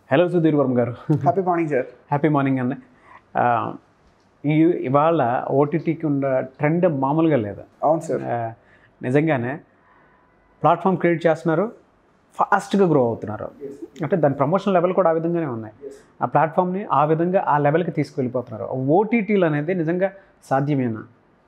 Hello Sudheer Varma గారు happy morning sir happy morning అన్న ఆ, ఈ ఇవాళ ఓటీటీకి ఉన్న ట్రెండ్ మామూలుగా లేదు అవును సార్ ఆ, నిజంగానే ప్లాట్ఫామ్ క్రియేట్ చేస్తున్నారు ఫాస్ట్గా గ్రో అవుతున్నారు అంటే దాని ప్రమోషన్ లెవెల్ కూడా ఆ విధంగానే ఉన్నాయి ఆ ప్లాట్ఫామ్ని ఆ విధంగా ఆ లెవెల్కి తీసుకెళ్ళిపోతున్నారు ఓటీటీలు అనేది నిజంగా సాధ్యమేనా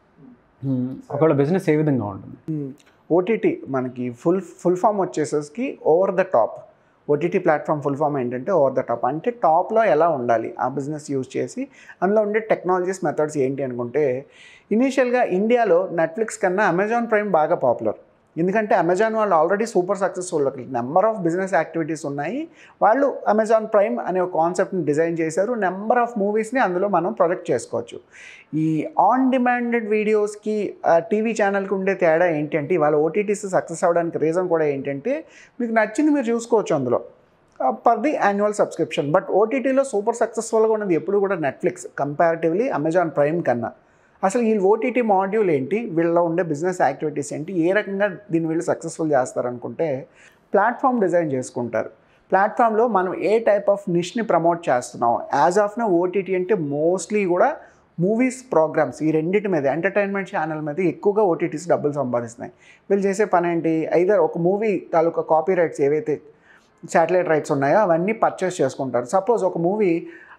మ్మ్. ఒకవేళ బిజినెస్ ఏ విధంగా ఉంటుంది ఓటీటీ మనకి ఫుల్ ఫుల్ ఫామ్ వచ్చేసరికి over the top OTT platform full form ఏంటంటే ఓవర్ ద టాప్ అంటే టాప్లో ఎలా ఉండాలి ఆ బిజినెస్ యూజ్ చేసి అందులో ఉండే టెక్నాలజీస్ మెథడ్స్ ఏంటి అనుకుంటే ఇనీషియల్గా ఇండియాలో నెట్ఫ్లిక్స్ కన్నా అమెజాన్ ప్రైమ్ బాగా పాపులర్ ఎందుకంటే అమెజాన్ వాళ్ళు already super successful number of business activities ఉన్నాయి వాళ్ళు అమెజాన్ ప్రైమ్ అనే ఒక కాన్సెప్ట్ని డిజైన్ చేశారు నెంబర్ ఆఫ్ మూవీస్ని అందులో మనం ప్రొజెక్ట్ చేసుకోవచ్చు ఈ ఆన్ డిమాండెడ్ వీడియోస్కి టీవీ ఛానల్కి ఉండే తేడా ఏంటంటే ఇవాళ ఓటీటీస్ సక్సెస్ అవ్వడానికి రీజన్ కూడా ఏంటంటే మీకు నచ్చింది మీరు చూసుకోవచ్చు అందులో per the annual subscription but ఓటీటీలో సూపర్ సక్సెస్ఫుల్గా ఉన్నది ఎప్పుడు కూడా నెట్ఫ్లిక్స్ కంపారిటివ్లీ అమెజాన్ ప్రైమ్ కన్నా అసలు ఈ ఓటీటీ మాడ్యూల్ ఏంటి వీళ్ళలో ఉండే బిజినెస్ యాక్టివిటీస్ ఏంటి ఏ రకంగా దీన్ని వీళ్ళు సక్సెస్ఫుల్ చేస్తారనుకుంటే ప్లాట్ఫామ్ డిజైన్ చేసుకుంటారు ప్లాట్ఫామ్లో మనం ఏ టైప్ ఆఫ్ నిష్ని ప్రమోట్ చేస్తున్నాం యాజ్ ఆఫ్ నా ఓటీటీ అంటే మోస్ట్లీ కూడా మూవీస్ ప్రోగ్రామ్స్ ఈ రెండింటి మీద ఎంటర్టైన్మెంట్ ఛానల్ మీద ఎక్కువగా ఓటీటీస్ డబ్బులు సంపాదిస్తున్నాయి వీళ్ళు చేసే పని ఏంటి ఐదర్ ఒక మూవీ తాలూకా కాపీ రైట్స్ ఏవైతే శాటిలైట్ రైట్స్ ఉన్నాయో అవన్నీ పర్చేస్ చేసుకుంటారు సపోజ్ ఒక మూవీ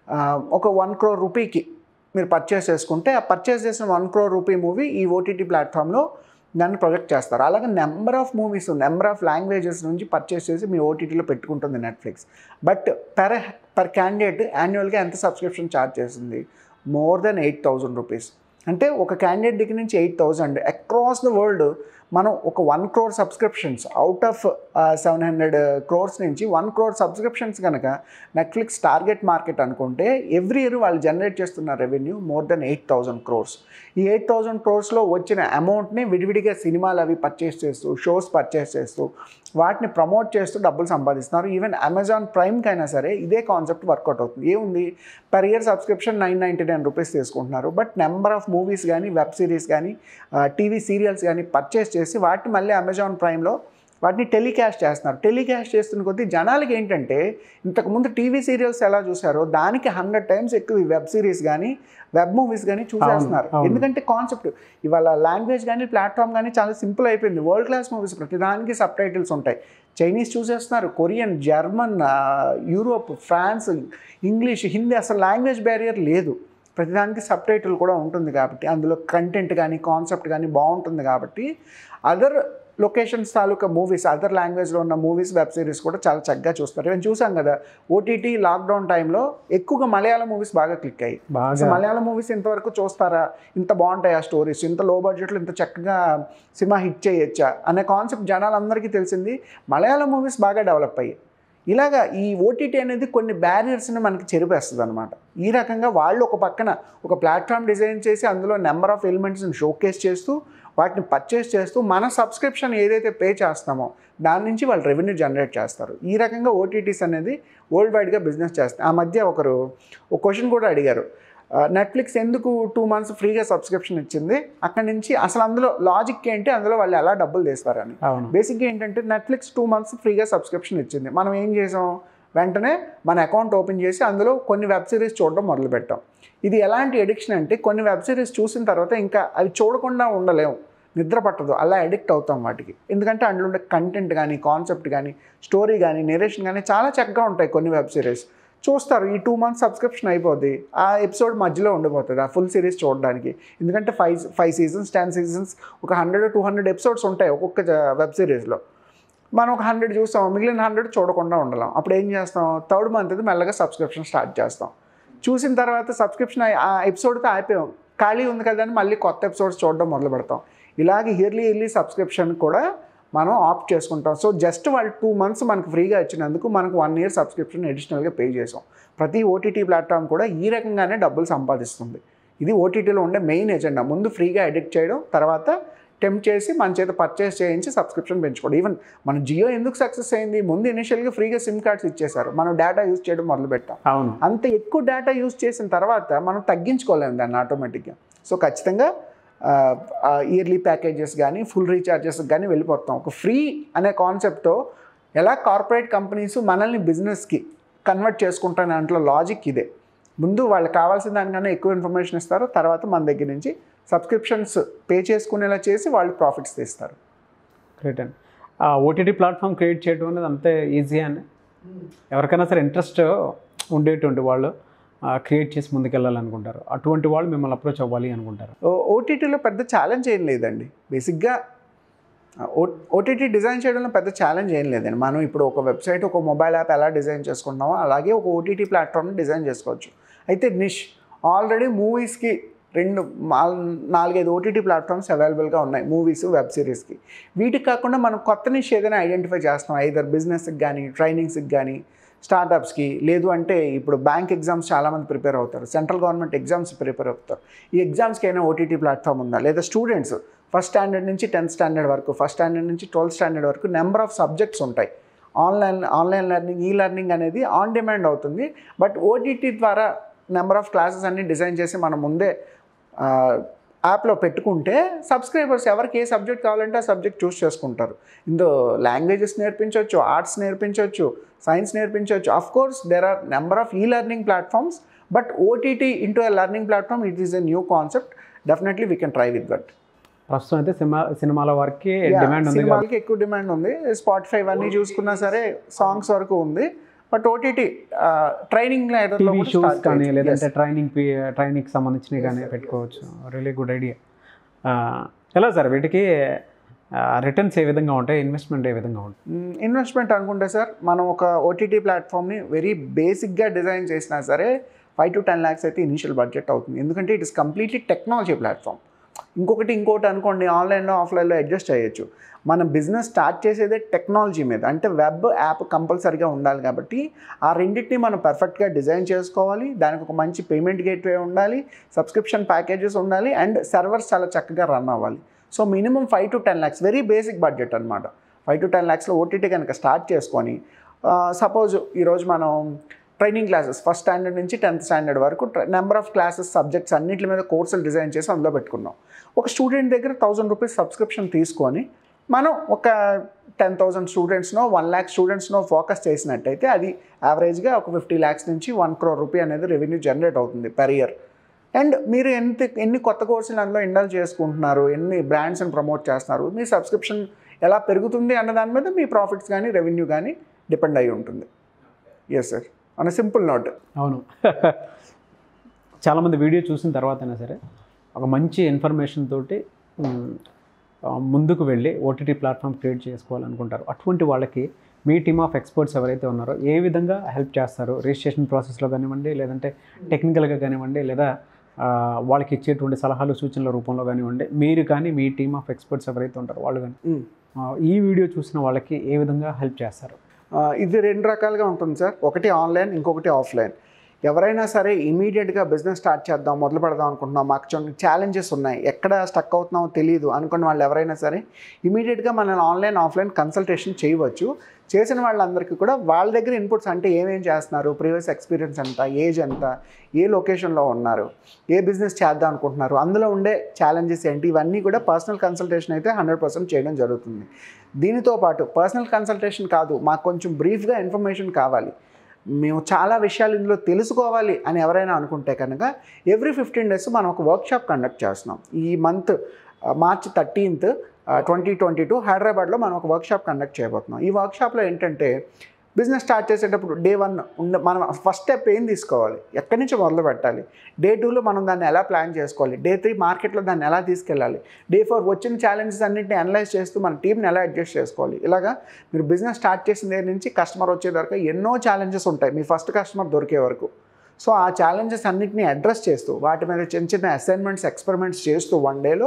ఒక వన్ క్రోర్ రూపీకి మీరు పర్చేస్ చేసుకుంటే ఆ పర్చేస్ చేసిన వన్ క్రోర్ రూపీ మూవీ ఈ ఓటీటీ ప్లాట్ఫామ్లో దాన్ని ప్రొజెక్ట్ చేస్తారు అలాగే number of movies number of languages నుంచి పర్చేస్ చేసి మీ ఓటీటీలో పెట్టుకుంటుంది Netflix but per per candidate యాన్యువల్గా ఎంత సబ్స్క్రిప్షన్ ఛార్జ్ చేస్తుంది more than eight thousand rupees అంటే ఒక క్యాండిడేట్ దగ్గర నుంచి eight thousand across the world మనం ఒక one crore subscriptions out of seven hundred crores నుంచి వన్ క్రోర్ సబ్స్క్రిప్షన్స్ కనుక నెట్ఫ్లిక్స్ టార్గెట్ మార్కెట్ అనుకుంటే ఎవ్రీ ఇయర్ వాళ్ళు జనరేట్ చేస్తున్న revenue more than eight thousand crores ఈ ఎయిట్ థౌజండ్ క్రోర్స్లో వచ్చిన అమౌంట్ని విడివిడిగా సినిమాలు అవి పర్చేస్ చేస్తూ షోస్ పర్చేస్ చేస్తూ వాటిని ప్రమోట్ చేస్తూ డబ్బులు సంపాదిస్తున్నారు ఈవెన్ అమెజాన్ ప్రైమ్కి అయినా సరే ఇదే కాన్సెప్ట్ వర్కౌట్ అవుతుంది ఏముంది per year subscription nine ninety nine rupees తీసుకుంటున్నారు బట్ నెంబర్ ఆఫ్ మూవీస్ కానీ వెబ్ సిరీస్ కానీ టీవీ సీరియల్స్ కానీ పర్చేస్ చేసి వాటిని మళ్ళీ అమెజాన్ ప్రైమ్లో వాటిని టెలికాస్ట్ చేస్తున్నారు టెలికాస్ట్ చేస్తున్న కొద్దీ జనాలకి ఏంటంటే ఇంతకుముందు టీవీ సీరియల్స్ ఎలా చూసారో దానికి హండ్రెడ్ టైమ్స్ ఎక్కువ ఈ వెబ్ సిరీస్ కానీ వెబ్ మూవీస్ కానీ చూసేస్తున్నారు అవును. ఎందుకంటే కాన్సెప్ట్ ఇవాళ లాంగ్వేజ్ కానీ ప్లాట్ఫామ్ కానీ చాలా సింపుల్ అయిపోయింది వరల్డ్ క్లాస్ మూవీస్ ప్రతిదానికి సబ్ టైటిల్స్ ఉంటాయి చైనీస్ చూసేస్తున్నారు కొరియన్ జర్మన్ ఆ, యూరోప్ ఫ్రాన్స్ ఇంగ్లీష్ హిందీ అసలు లాంగ్వేజ్ బ్యారియర్ లేదు ప్రతిదానికి సబ్ టైటిల్ కూడా ఉంటుంది కాబట్టి అందులో కంటెంట్ కానీ కాన్సెప్ట్ కానీ బాగుంటుంది కాబట్టి అదర్ లొకేషన్స్ తాలూకా మూవీస్ అదర్ లాంగ్వేజ్లో ఉన్న మూవీస్ వెబ్ సిరీస్ కూడా చాలా చక్కగా చూస్తారు మేము చూసాం కదా ఓటీటీ లాక్డౌన్ టైంలో ఎక్కువగా మలయాళం మూవీస్ బాగా క్లిక్ అయ్యాయి బాగా అసలు మలయాళం మూవీస్ ఇంతవరకు చూస్తారా ఇంత బాగుంటాయి ఆ స్టోరీస్ ఇంత లో బడ్జెట్లో ఇంత చక్కగా సినిమా హిట్ చేయొచ్చా అనే కాన్సెప్ట్ జనాలందరికీ తెలిసింది మలయాళం మూవీస్ బాగా డెవలప్ అయ్యాయి ఇలాగా ఈ ఓటీటీ అనేది కొన్ని బ్యారియర్స్ని మనకి చెరిపేస్తుంది అనమాట ఈ రకంగా వాళ్ళు ఒక పక్కన ఒక ప్లాట్ఫామ్ డిజైన్ చేసి అందులో నెంబర్ ఆఫ్ ఎలిమెంట్స్ని షోకేస్ చేస్తూ వాటిని పర్చేస్ చేస్తూ మన సబ్స్క్రిప్షన్ ఏదైతే పే చేస్తామో దాని నుంచి వాళ్ళు రెవెన్యూ జనరేట్ చేస్తారు ఈ రకంగా ఓటీటీస్ అనేది వరల్డ్ వైడ్గా బిజినెస్ చేస్తారు ఆ మధ్య ఒకరు ఒక క్వశ్చన్ కూడా అడిగారు నెట్ఫ్లిక్స్ ఎందుకు టూ మంత్స్ ఫ్రీగా సబ్స్క్రిప్షన్ ఇచ్చింది అక్కడి నుంచి అసలు అందులో లాజిక్ ఏంటి అందులో వాళ్ళు ఎలా డబ్బులు తీస్తారని అవును బేసిక్గా ఏంటంటే నెట్ఫ్లిక్స్ టూ మంత్స్ ఫ్రీగా సబ్స్క్రిప్షన్ ఇచ్చింది మనం ఏం చేసాం వెంటనే మన అకౌంట్ ఓపెన్ చేసి అందులో కొన్ని వెబ్ సిరీస్ చూడడం మొదలుపెట్టాం ఇది ఎలాంటి ఎడిక్షన్ అంటే కొన్ని వెబ్ సిరీస్ చూసిన తర్వాత ఇంకా అవి చూడకుండా ఉండలేము నిద్ర పట్టదు అలా అడిక్ట్ అవుతాం వాటికి ఎందుకంటే అందులో ఉండే కంటెంట్ కానీ కాన్సెప్ట్ కానీ స్టోరీ కానీ నెరేషన్ కానీ చాలా చక్కగా ఉంటాయి కొన్ని వెబ్ సిరీస్ చూస్తారు ఈ టూ మంత్స్ సబ్స్క్రిప్షన్ అయిపోద్ది ఆ ఎపిసోడ్ మధ్యలో ఉండిపోతుంది ఆ ఫుల్ సిరీస్ చూడడానికి ఎందుకంటే five five seasons ten seasons ఒక హండ్రెడ్ టూ హండ్రెడ్ ఎపిసోడ్స్ ఉంటాయి ఒక్కొక్క వెబ్ సిరీస్లో మనం ఒక హండ్రెడ్ చూస్తాం మిగిలిన హండ్రెడ్ చూడకుండా ఉండలేం అప్పుడు ఏం చేస్తాం థర్డ్ మంత్ అది మెల్లగా సబ్స్క్రిప్షన్ స్టార్ట్ చేస్తాం చూసిన తర్వాత సబ్స్క్రిప్షన్ అయి- ఆ ఎపిసోడ్తో అయిపోయాం ఖాళీ ఉంది కదా అని మళ్ళీ కొత్త ఎపిసోడ్స్ చూడడం మొదలు పెడతాం ఇలాగే ఇయర్లీ ఇయర్లీ సబ్స్క్రిప్షన్ కూడా మనం ఆప్ట్ చేసుకుంటాం సో జస్ట్ వాళ్ళు టూ మంత్స్ మనకు ఫ్రీగా ఇచ్చినందుకు మనకు వన్ ఇయర్ సబ్స్క్రిప్షన్ అడిషనల్గా పే చేసాం ప్రతి ఓటీటీ ప్లాట్ఫామ్ కూడా ఈ రకంగానే డబ్బులు సంపాదిస్తుంది ఇది ఓటీటీలో ఉండే మెయిన్ ఎజెండా ముందు ఫ్రీగా ఎడిక్ట్ చేయడం తర్వాత టెంప్ట్ చేసి మన చేత పర్చేస్ చేయించి సబ్స్క్రిప్షన్ పెంచుకోవడం ఈవెన్ మన జియో ఎందుకు సక్సెస్ అయింది ముందు ఇనిషియల్గా ఫ్రీగా సిమ్ కార్డ్స్ ఇచ్చేశారు మనం డేటా యూస్ చేయడం మొదలుపెట్టాం అవును అంత ఎక్కువ డేటా యూస్ చేసిన తర్వాత మనం తగ్గించుకోలేము దాన్ని ఆటోమేటిక్గా సో ఖచ్చితంగా ఇయర్లీ ప్యాకేజెస్ కానీ ఫుల్ రీఛార్జెస్ కానీ వెళ్ళిపోతాం ఒక ఫ్రీ అనే కాన్సెప్ట్తో ఎలా కార్పొరేట్ కంపెనీస్ మనల్ని బిజినెస్కి కన్వర్ట్ చేసుకుంటాను దాంట్లో లాజిక్ ఇదే ముందు వాళ్ళకి కావాల్సిన దానికన్నా ఎక్కువ ఇన్ఫర్మేషన్ ఇస్తారు తర్వాత మన దగ్గర నుంచి సబ్స్క్రిప్షన్స్ పే చేసుకునేలా చేసి వాళ్ళు ప్రాఫిట్స్ తీస్తారు గ్రేట్ అండి ఆ ఓటీటీ ప్లాట్ఫామ్ క్రియేట్ చేయడం అనేది అంతే ఈజీ అని ఎవరికైనా సరే ఇంట్రెస్ట్ ఉండేటువంటి వాళ్ళు క్రియేట్ చేసి ముందుకెళ్ళాలనుకుంటారు అటువంటి వాళ్ళు మిమ్మల్ని అప్రోచ్ అవ్వాలి అనుకుంటారు ఓటీటీలో పెద్ద ఛాలెంజ్ ఏం లేదండి బేసిక్గా ఓటీటీ డిజైన్ చేయడంలో పెద్ద ఛాలెంజ్ ఏం లేదండి మనం ఇప్పుడు ఒక వెబ్సైట్ ఒక మొబైల్ యాప్ ఎలా డిజైన్ చేసుకుంటామో అలాగే ఒక ఓటీటీ ప్లాట్ఫామ్ని డిజైన్ చేసుకోవచ్చు అయితే నిష్ ఆల్రెడీ మూవీస్కి రెండు మా- నాలుగైదు ఓటీటీ ప్లాట్ఫామ్స్ అవైలబుల్గా ఉన్నాయి మూవీస్ వెబ్ సిరీస్కి వీటికి కాకుండా మనం కొత్త నిష్ ఏదైనా ఐడెంటిఫై చేస్తాం ఐదర్ బిజినెస్కి కానీ ట్రైనింగ్స్కి కానీ స్టార్టప్స్కి లేదు అంటే ఇప్పుడు బ్యాంక్ ఎగ్జామ్స్ చాలామంది ప్రిపేర్ అవుతారు సెంట్రల్ గవర్నమెంట్ ఎగ్జామ్స్ ప్రిపేర్ అవుతారు ఈ ఎగ్జామ్స్కి అయినా ఓటీటీ ప్లాట్ఫామ్ ఉందా లేదా స్టూడెంట్స్ ఫస్ట్ స్టాండర్డ్ నుంచి టెన్త్ స్టాండర్డ్ వరకు ఫస్ట్ స్టాండర్డ్ నుంచి ట్వెల్త్ స్టాండర్డ్ వరకు నెంబర్ ఆఫ్ సబ్జెక్ట్స్ ఉంటాయి ఆన్లైన్ ఆన్లైన్ లెర్నింగ్ ఈ లెర్నింగ్ అనేది ఆన్ డిమాండ్ అవుతుంది బట్ ఓటీటీ ద్వారా నెంబర్ ఆఫ్ క్లాసెస్ అన్ని డిజైన్ చేసి మనం ముందే యాప్లో పెట్టుకుంటే సబ్స్క్రైబర్స్ ఎవరికి ఏ సబ్జెక్ట్ కావాలంటే ఆ సబ్జెక్ట్ చూస్ చేసుకుంటారు ఇందులో లాంగ్వేజెస్ నేర్పించవచ్చు ఆర్ట్స్ నేర్పించవచ్చు సైన్స్ నేర్పించవచ్చు of course there are number of e-learning platforms but OTT into a learning platform it is a new concept definitely we can try with that ప్రస్తుతం అయితే cinema సినిమాల వరకు demand ఉంది కాబట్టి సినిమాలకి ఎక్కువ డిమాండ్ ఉంది స్పాటిఫై ఇవన్నీ చూసుకున్నా సరే సాంగ్స్ వరకు ఉంది but OTT training TV shows కానీ లేదంటే ట్రైనింగ్ ట్రైనింగ్కి సంబంధించినవి కానీ పెట్టుకోవచ్చు రియలీ గుడ్ ఐడియా ఎలా సార్ వీటికి రిటర్న్స్ ఏ విధంగా ఉంటాయి ఇన్వెస్ట్మెంట్ ఏ విధంగా ఉంటుంది ఇన్వెస్ట్మెంట్ అనుకుంటే సార్ మనం ఒక ఓటీటీ ప్లాట్ఫామ్ని వెరీ బేసిక్గా డిజైన్ చేసినా సరే ఫైవ్ టు టెన్ ల్యాక్స్ అయితే ఇనిషియల్ బడ్జెట్ అవుతుంది ఎందుకంటే it is completely technology platform ఇంకొకటి ఇంకోటి అనుకోండి ఆన్లైన్లో ఆఫ్లైన్లో అడ్జస్ట్ చేయొచ్చు మన బిజినెస్ స్టార్ట్ చేసేదే టెక్నాలజీ మీద అంటే వెబ్ యాప్ కంపల్సరీగా ఉండాలి కాబట్టి ఆ రెండింటిని మనం పర్ఫెక్ట్గా డిజైన్ చేసుకోవాలి దానికి ఒక మంచి పేమెంట్ గేట్వే ఉండాలి సబ్స్క్రిప్షన్ ప్యాకేజెస్ ఉండాలి అండ్ సర్వర్స్ చాలా చక్కగా రన్ అవ్వాలి so minimum five to ten lakhs very basic budget అనమాట ఫైవ్ టు టెన్ ల్యాక్స్లో ఓటీటీ కనుక స్టార్ట్ చేసుకొని సపోజ్ ఈరోజు మనం ట్రైనింగ్ క్లాసెస్ ఫస్ట్ స్టాండర్డ్ నుంచి టెన్త్ స్టాండర్డ్ వరకు నెంబర్ ఆఫ్ క్లాసెస్ సబ్జెక్ట్స్ అన్నింటి మీద కోర్సులు డిజైన్ చేసి అందులో పెట్టుకున్నాం ఒక స్టూడెంట్ దగ్గర థౌజండ్ రూపీస్ సబ్స్క్రిప్షన్ తీసుకొని మనం ఒక టెన్ థౌజండ్ స్టూడెంట్స్నో వన్ ల్యాక్ స్టూడెంట్స్నో ఫోకస్ చేసినట్టయితే అది యావరేజ్గా ఒక ఫిఫ్టీ ల్యాక్స్ నుంచి వన్ క్రోర్ రూపీ అనేది రెవెన్యూ జనరేట్ అవుతుంది పెర్ ఇయర్ అండ్ మీరు ఎంత ఎన్ని కొత్త కోర్సులు అందులో ఇండల్ చేసుకుంటున్నారు ఎన్ని బ్రాండ్స్ని ప్రమోట్ చేస్తున్నారు మీ సబ్స్క్రిప్షన్ ఎలా పెరుగుతుంది అన్న దాని మీద మీ ప్రాఫిట్స్ కానీ రెవెన్యూ కానీ డిపెండ్ అయి ఉంటుంది ఎస్ సార్ అన్న సింపుల్ నోట్ అవును చాలామంది వీడియో చూసిన తర్వాతైనా సరే ఒక మంచి ఇన్ఫర్మేషన్ తోటి మ్, ఆ, ముందుకు వెళ్ళి ఓటీటీ ప్లాట్ఫామ్ క్రియేట్ చేసుకోవాలనుకుంటారు అటువంటి వాళ్ళకి మీ టీమ్ ఆఫ్ ఎక్స్పర్ట్స్ ఎవరైతే ఉన్నారో ఏ విధంగా హెల్ప్ చేస్తారు రిజిస్ట్రేషన్ ప్రాసెస్లో కానివ్వండి లేదంటే టెక్నికల్గా కానివ్వండి లేదా ఆ, వాళ్ళకి ఇచ్చేటువంటి సలహాలు సూచనల రూపంలో కానివ్వండి మీరు కానీ మీ టీమ్ ఆఫ్ ఎక్స్పర్ట్స్ ఎవరైతే ఉంటారో వాళ్ళు కానీ ఆ, ఈ వీడియో చూసిన వాళ్ళకి ఏ విధంగా హెల్ప్ చేస్తారు ఆ, ఇది రెండు రకాలుగా ఉంటుంది సార్ ఒకటి ఆన్లైన్ ఇంకొకటి ఆఫ్లైన్ ఎవరైనా సరే ఇమీడియట్గా బిజినెస్ స్టార్ట్ చేద్దాం మొదలు పెడదాం అనుకుంటున్నాం మాకు కొన్ని ఛాలెంజెస్ ఉన్నాయి ఎక్కడ స్టక్ అవుతున్నామో తెలియదు అనుకున్న వాళ్ళు ఎవరైనా సరే ఇమీడియట్గా మనల్ని ఆన్లైన్ ఆఫ్లైన్ కన్సల్టేషన్ చేయవచ్చు చేసిన వాళ్ళందరికీ కూడా వాళ్ళ దగ్గర ఇన్పుట్స్ అంటే ఏమేం చేస్తున్నారు ప్రీవియస్ ఎక్స్పీరియన్స్ ఎంత ఏజ్ ఎంత ఏ లొకేషన్లో ఉన్నారు ఏ బిజినెస్ చేద్దాం అనుకుంటున్నారు అందులో ఉండే ఛాలెంజెస్ ఏంటి ఇవన్నీ కూడా పర్సనల్ కన్సల్టేషన్ అయితే హండ్రెడ్ పర్సెంట్ చేయడం జరుగుతుంది దీనితో పాటు పర్సనల్ కన్సల్టేషన్ కాదు మాకు కొంచెం బ్రీఫ్గా ఇన్ఫర్మేషన్ కావాలి మేము చాలా విషయాలు ఇందులో తెలుసుకోవాలి అని ఎవరైనా అనుకుంటే కనుక ఎవ్రీ ఫిఫ్టీన్ డేస్ మనం ఒక వర్క్షాప్ కండక్ట్ చేస్తున్నాం ఈ month March thirteenth twenty twenty two హైదరాబాద్లో మనం ఒక వర్క్షాప్ కండక్ట్ చేయబోతున్నాం ఈ వర్క్షాప్లో ఏంటంటే బిజినెస్ స్టార్ట్ చేసేటప్పుడు డే వన్ ఉండ మనం ఫస్ట్ స్టెప్ ఏం తీసుకోవాలి ఎక్కడి నుంచి మొదలు పెట్టాలి డే టూలో మనం దాన్ని ఎలా ప్లాన్ చేసుకోవాలి డే త్రీ మార్కెట్లో దాన్ని ఎలా తీసుకెళ్ళాలి డే ఫోర్ వచ్చిన ఛాలెంజెస్ అన్నింటిని అనలైజ్ చేస్తూ మన టీంని ఎలా అడ్జస్ట్ చేసుకోవాలి ఇలాగా మీరు బిజినెస్ స్టార్ట్ చేసిన దగ్గర నుంచి కస్టమర్ వచ్చే వరకు ఎన్నో ఛాలెంజెస్ ఉంటాయి మీ ఫస్ట్ కస్టమర్ దొరికే వరకు సో ఆ ఛాలెంజెస్ అన్నింటినీ అడ్రస్ చేస్తూ వాటి మీద చిన్న చిన్న అసైన్మెంట్స్ ఎక్స్పెరిమెంట్స్ చేస్తూ వన్ డేలో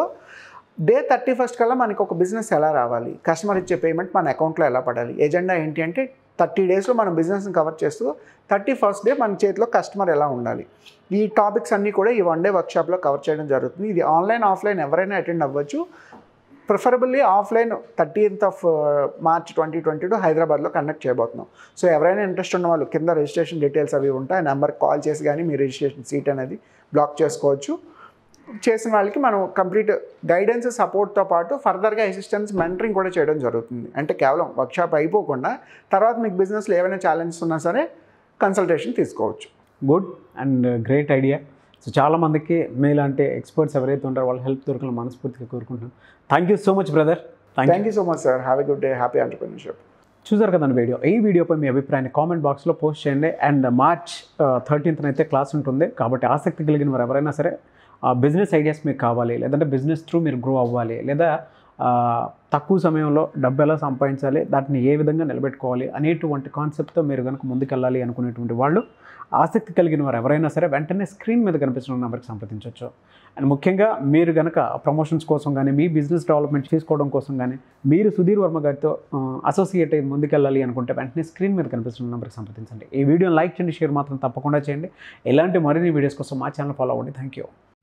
డే థర్టీ ఫస్ట్ కల్లా మనకి ఒక బిజినెస్ ఎలా రావాలి కస్టమర్ ఇచ్చే పేమెంట్ మన అకౌంట్లో ఎలా పడాలి ఎజెండా ఏంటి అంటే థర్టీ డేస్లో మనం బిజినెస్ని కవర్ చేస్తూ థర్టీ ఫస్ట్ డే మన చేతిలో కస్టమర్ ఎలా ఉండాలి ఈ టాపిక్స్ అన్నీ కూడా ఈ వన్ డే వర్క్షాప్లో కవర్ చేయడం జరుగుతుంది ఇది ఆన్లైన్ ఆఫ్లైన్ ఎవరైనా అటెండ్ అవ్వచ్చు preferably offline thirteenth of March twenty twenty two హైదరాబాద్లో కండక్ట్ చేయబోతున్నాం సో ఎవరైనా ఇంట్రెస్ట్ ఉన్న వాళ్ళు కింద రిజిస్ట్రేషన్ డీటెయిల్స్ అవి ఉంటాయి ఆ నెంబర్కి కాల్ చేసి కానీ మీ రిజిస్ట్రేషన్ సీట్ అనేది బ్లాక్ చేసుకోవచ్చు చేసిన వాళ్ళకి మనం కంప్లీట్ గైడెన్స్ సపోర్ట్తో పాటు ఫర్దర్గా అసిస్టెన్స్ మెంటరింగ్ కూడా చేయడం జరుగుతుంది అంటే కేవలం వర్క్షాప్ అయిపోకుండా తర్వాత మీకు బిజినెస్లో ఏమైనా ఛాలెంజెస్ ఉన్నా సరే కన్సల్టేషన్ తీసుకోవచ్చు good and great idea so చాలామందికి మీలాంటి ఎక్స్పర్ట్స్ ఎవరైతే ఉంటారో వాళ్ళ హెల్ప్ దొరకాలని మనస్ఫూర్తిగా కోరుకుంటున్నాను thank you so much brother thank you thank you so much sir have a good day happy entrepreneurship చూసారు కదండి వీడియో ఈ వీడియోపై మీ అభిప్రాయాన్ని కామెంట్ బాక్స్లో పోస్ట్ చేయండి అండ్ మార్చ్ థర్టీన్త్న అయితే క్లాస్ ఉంటుంది కాబట్టి ఆసక్తి కలిగిన వారు ఎవరైనా సరే బిజినెస్ ఐడియాస్ మీకు కావాలి లేదంటే బిజినెస్ త్రూ మీరు గ్రో అవ్వాలి లేదా ఆ, తక్కువ సమయంలో డబ్బు ఎలా సంపాదించాలి దాటిని ఏ విధంగా నిలబెట్టుకోవాలి అనేటువంటి కాన్సెప్ట్తో మీరు కనుక ముందుకెళ్ళాలి అనుకునేటువంటి వాళ్ళు ఆసక్తి కలిగిన వారు ఎవరైనా సరే వెంటనే స్క్రీన్ మీద కనిపిస్తున్న నెంబర్కి సంప్రదించవచ్చు అండ్ ముఖ్యంగా మీరు కనుక ప్రమోషన్స్ కోసం కానీ మీ బిజినెస్ డెవలప్మెంట్ చేసుకోవడం కోసం కానీ మీరు సుధీర్ వర్మ గారితో అసోసియేట్ అయ్యి ముందుకెళ్ళాలి అనుకుంటే వెంటనే స్క్రీన్ మీద కనిపిస్తున్న నెంబర్కి సంప్రదించండి ఈ వీడియోని లైక్ చేయండి షేర్ మాత్రం తప్పకుండా చేయండి ఇలాంటి మరిన్ని వీడియోస్ కోసం మా ఛానల్ ఫాలో అవ్వండి థ్యాంక్ యూ